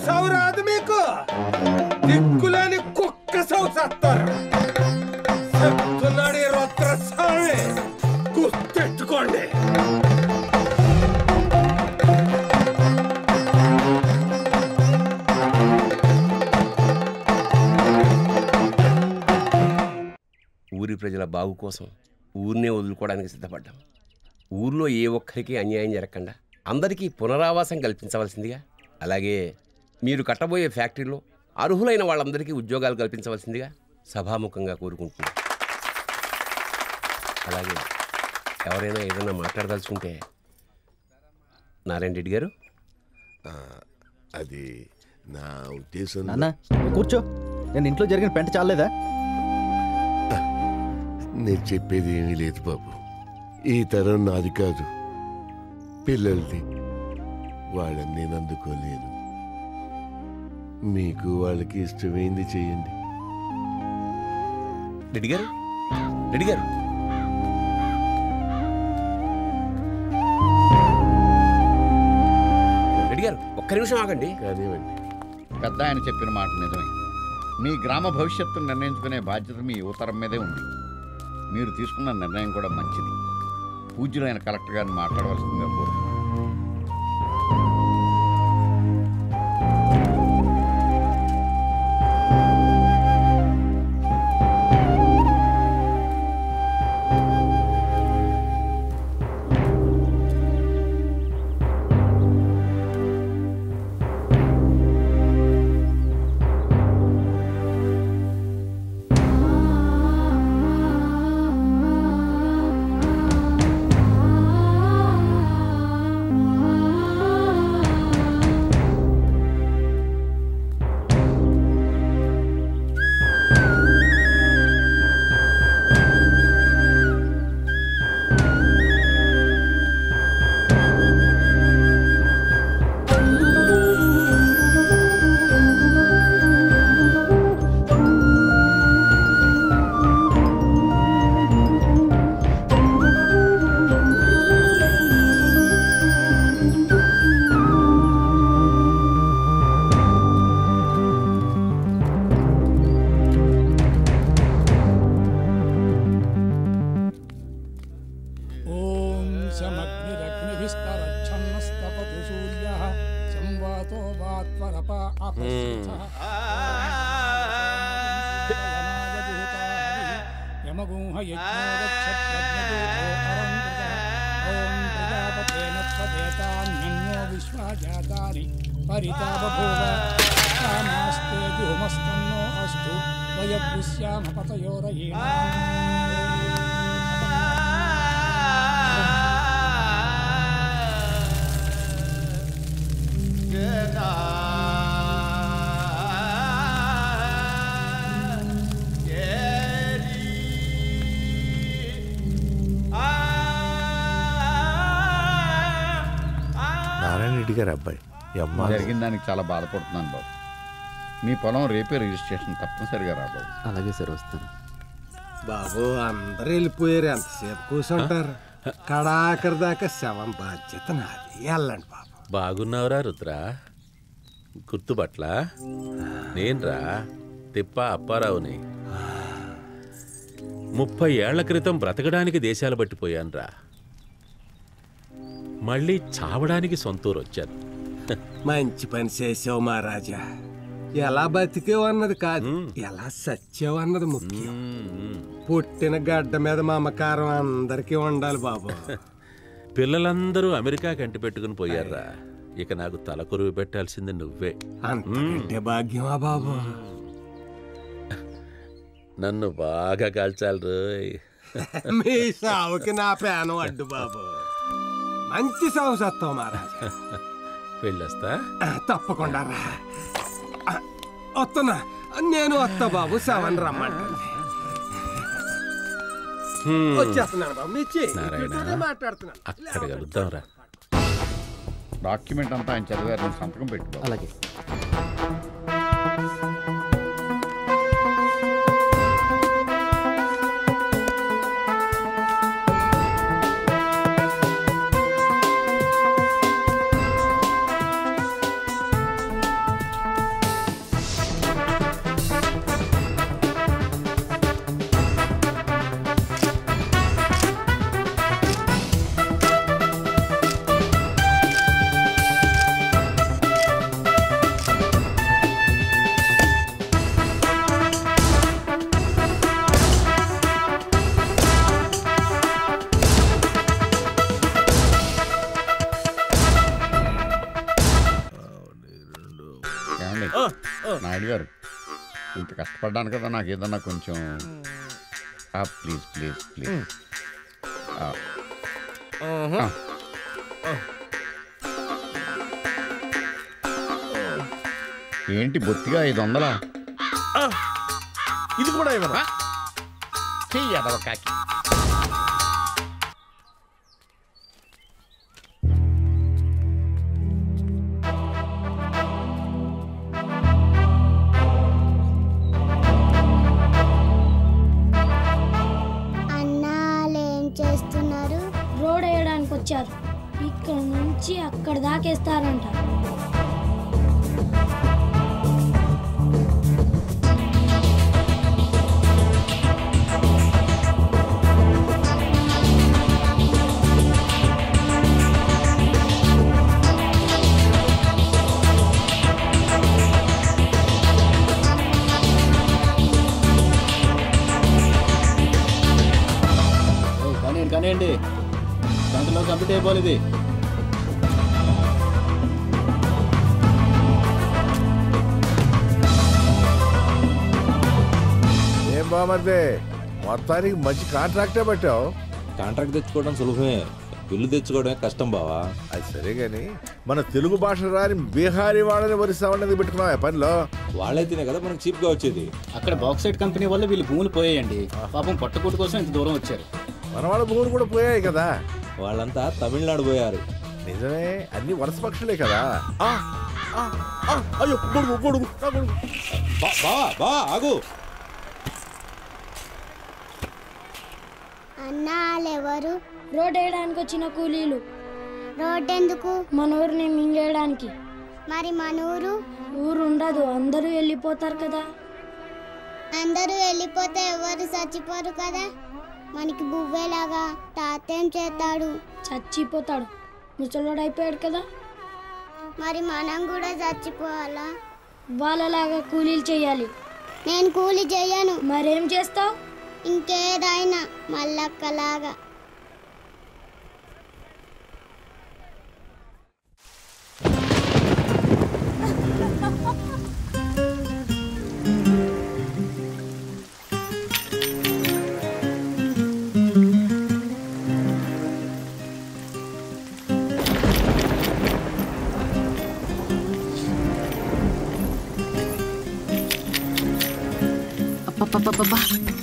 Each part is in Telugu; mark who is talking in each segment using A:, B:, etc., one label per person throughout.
A: సావు రాదు మీకు దిక్కులేని కుక్క సావు చేస్తారు చెప్తున్నాడు ఈ రుద్ర స్వామి గుర్తెట్టుకోండి
B: ఊరి ప్రజల బాగు కోసం ఊరినే వదులుకోవడానికి సిద్ధపడ్డాం ఊర్లో ఏ ఒక్కరికి అన్యాయం జరగకుండా అందరికీ పునరావాసం కల్పించవలసిందిగా అలాగే మీరు కట్టబోయే ఫ్యాక్టరీలో అర్హులైన వాళ్ళందరికీ ఉద్యోగాలు కల్పించవలసిందిగా సభాముఖంగా కోరుకుంటున్నాను అలాగే ఎవరైనా ఏదైనా మాట్లాడదలుచుకుంటే నారాయణ రెడ్డి గారు
C: అది నా ఉద్దేశం
D: నాన్న నువ్వు కూర్చో నేను ఇంట్లో జరిగిన పెంట చాలేదా
C: నేను చెప్పేది ఏమీ లేదు బాబు ఈ తరం నాది కాదు పిల్లలది వాళ్ళని నేను అందుకోలేను మీకు వాళ్ళకి ఇష్టమైంది చేయండి
B: రెడ్డి గారు రెడ్డి గారు రెడ్డి గారు ఒక్క నిమిషం ఆగండి
C: కానివ్వండి
E: పెద్ద ఆయన చెప్పిన మాట నిజమే మీ గ్రామ భవిష్యత్తును నిర్ణయించుకునే బాధ్యత మీ యువతరం మీదే ఉంది మీరు తీసుకున్న నిర్ణయం కూడా మంచిది పూజ్యులైన కలెక్టర్ గారిని మాట్లాడవలసిందిగా కోరుతున్నాను
F: ॐ समग्निरग्निभिस्तरच्छन्नस्तपतु सूर्यः संवातो वात्वरपा अपस्थितः यमगुंह यज्ञो गच्छत्यग्निदूतो अरङ्कृतः ॐ प्रजापतेन त्वदेतान्यन्यो विश्वा जातानि परिता बभूव कामास्ते जुहुमस्तन्नो अस्तु वयगुष्याम
C: నారాయణ రెడ్డి గారు అబ్బాయి అమ్మ
E: జరిగిన దానికి చాలా బాధపడుతున్నాను బాబు మీ పొలం రేపే రిజిస్ట్రేషన్ తప్పనిసరిగా రా బాబు
D: అలాగే సార్ వస్తాను
A: బాబు అందరు వెళ్ళిపోయారు ఎంతసేపు కూర్చుంటారు కడాకరి దాకా శవం బాధ్యత నాది వెళ్ళండి బాబు
G: బాగున్నావురా రుద్ర గుర్తుపట్ల నేన్రా తిప్ప అప్పారావుని ముప్పై ఏళ్ల క్రితం బ్రతకడానికి దేశాలు పట్టిపోయానురా మళ్ళీ చావడానికి సొంతూరు వచ్చాను
A: మంచి పని చేసావు మహారాజా ఎలా బతికేవు అన్నది కాదు ఎలా సచ్చావు అన్నది ముఖ్యం పుట్టిన గడ్డ మీద మమకారం అందరికీ ఉండాలి బాబు
G: పిల్లలందరూ అమెరికా కంటి పెట్టుకుని పోయారా ఇక నాకు తలకొరువు పెట్టాల్సింది నువ్వే
A: అంతకంటే భాగ్యమా బాబు
G: నన్ను బాగా కాల్చాలి రోయ్
A: మీ సావుకి నా పేనం అడ్డు బాబు మంచి సాగు సత్తావు మహారాజా
G: వెళ్ళొస్తా
A: ఆ, తప్పకుండా రా ఆ, వస్తున్నా నేను వస్తా బాబు సెవెన్ రమ్మంటుంది
G: హ్మ్.
A: వచ్చేస్తున్నాను బాబు మీ చేయి
G: నారాయణ.
A: మీతోనే మాట్లాడుతున్నాను
G: అక్కడ కలుద్దాంరా
E: డాక్యుమెంట్ అంతా ఆయన చదివారు నువ్వు సంతకం పెట్టుకో
D: అలాగే
E: నాయుడు గారు ఇంత కష్టపడ్డాను కదా నాకు ఏదన్నా కొంచెం ప్లీజ్ ప్లీజ్ ప్లీజ్ ఏంటి బొత్తిగా ఐదు వందలా
C: ఇది కూడా ఇవ్వరా
E: చెయ్యదవ కాకి
H: అన్నాలు ఏం చేస్తున్నారు
I: రోడ్ వేయడానికి వచ్చారు ఇక్కడ నుంచి అక్కడ దాకేస్తారంట
D: కానివ్వండి కానివ్వండి గంటలో కంప్లీట్ అయిపోవాలి ఇది
C: ఏం బామర్దే మొత్తానికి మంచి కాంట్రాక్టే పట్టావు
J: కాంట్రాక్ట్ తెచ్చుకోవడం సులభమే బిల్లు తెచ్చుకోవడమే కష్టం బావా
C: అది సరే గాని మన తెలుగు భాష రాని బీహారీ వాళ్ళని వరిస్తామన్నది పెట్టుకున్నావు పనిలో
J: వాళ్ళైతేనే కదా మనకు చీప్ గా వచ్చేది
D: అక్కడ బాక్సైట్ కంపెనీ వల్ల వీళ్ళు భూములు పోయాయండి పాపం పట్టుకోటు కోసం ఇంత దూరం వచ్చారు
C: మన వాళ్ళ భూములు కూడా పోయాయి కదా
J: వాళ్ళంతా తమిళనాడు పోయారు
C: నిజమే అన్ని వరుస పక్షులే కదా ఆ, ఆ, ఆ, అయ్యో గొడుగు గొడుగు నా గొడుగు
J: బా- బావా బావా ఆగు
H: అన్నాలు ఎవరు
I: రోడ్ వేయడానికి వచ్చిన కూలీలు
H: రోడ్ ఎందుకు
I: మన ఊరిని మింగేయడానికి
H: మరి మన ఊరు
I: ఊరు ఉండదు అందరూ వెళ్ళిపోతారు కదా
H: అందరూ వెళ్ళిపోతే ఎవరు చచ్చిపోరు కదా మనకి బువ్వేలాగా తాతేం చేస్తాడు
I: చచ్చిపోతాడు ముసలోడు అయిపోయాడు కదా
H: మరి మనం కూడా చచ్చిపోవాలా
I: వాళ్ళలాగా కూలీలు చేయాలి
H: నేను కూలి చేయను
I: మరేం చేస్తావు
H: ఇంకేదైనా మల్లక్కలాగా
K: అబ్బబ్బబ్బబ్బా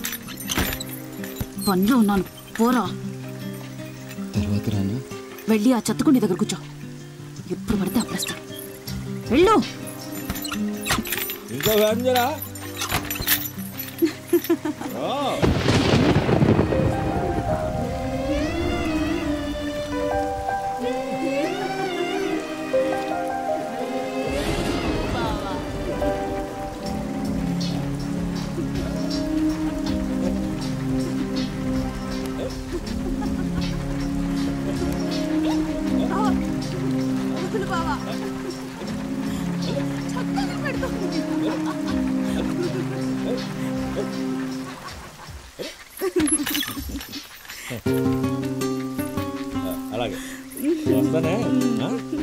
K: పనిలో ఉన్నాను పోరా
D: తర్వాత రాను
K: వెళ్ళి ఆ చెత్తకుండి దగ్గర కూర్చో ఎప్పుడు పడితే అప్పుడు వస్తాడు వెళ్ళు
J: ఇంకో వ్యాంజరా అలాగే వస్తానే ఆ?